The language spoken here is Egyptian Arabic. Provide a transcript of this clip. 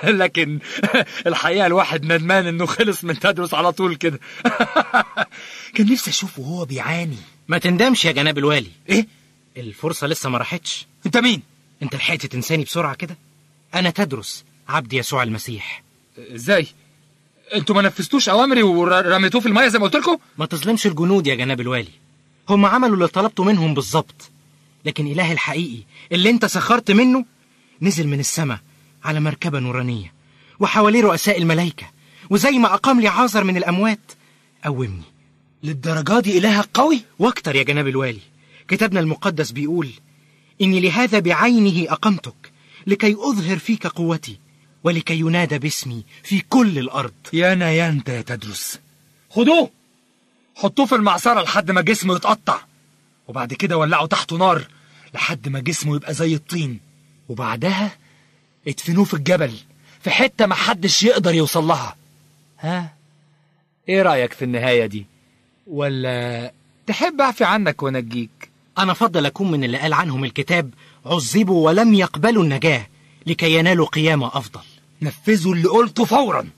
لكن الحقيقة الواحد ندمان انه خلص من تدرس على طول كده كان نفسي اشوفه وهو بيعاني ما تندمش يا جناب الوالي ايه الفرصة لسه ما راحتش انت مين انت لحقت تنساني بسرعة كده انا تدرس عبد يسوع المسيح ازاي انتوا ما نفذتوش اوامري ورميتوه في الميه زي ما قلت لكم ما تظلمش الجنود يا جناب الوالي هم عملوا اللي طلبته منهم بالظبط لكن إله الحقيقي اللي انت سخرت منه نزل من السماء على مركبة نورانية وحواليه رؤساء الملائكة وزي ما أقام لي عازر من الأموات قومني للدرجة دي إلهك قوي واكتر يا جناب الوالي كتابنا المقدس بيقول إني لهذا بعينه أقمتك لكي أظهر فيك قوتي ولكي ينادى باسمي في كل الأرض يانا يا انت يا تدرس خدوه حطوه في المعصرة لحد ما جسمه يتقطع وبعد كده ولعوا تحته نار لحد ما جسمه يبقى زي الطين وبعدها ادفنوه في الجبل في حتة محدش يقدر يوصل لها ها ايه رأيك في النهاية دي ولا تحب اعفي عنك وانجيك أنا فضل أكون من اللي قال عنهم الكتاب عذبوا ولم يقبلوا النجاة لكي ينالوا قيامة أفضل نفذوا اللي قلته فورا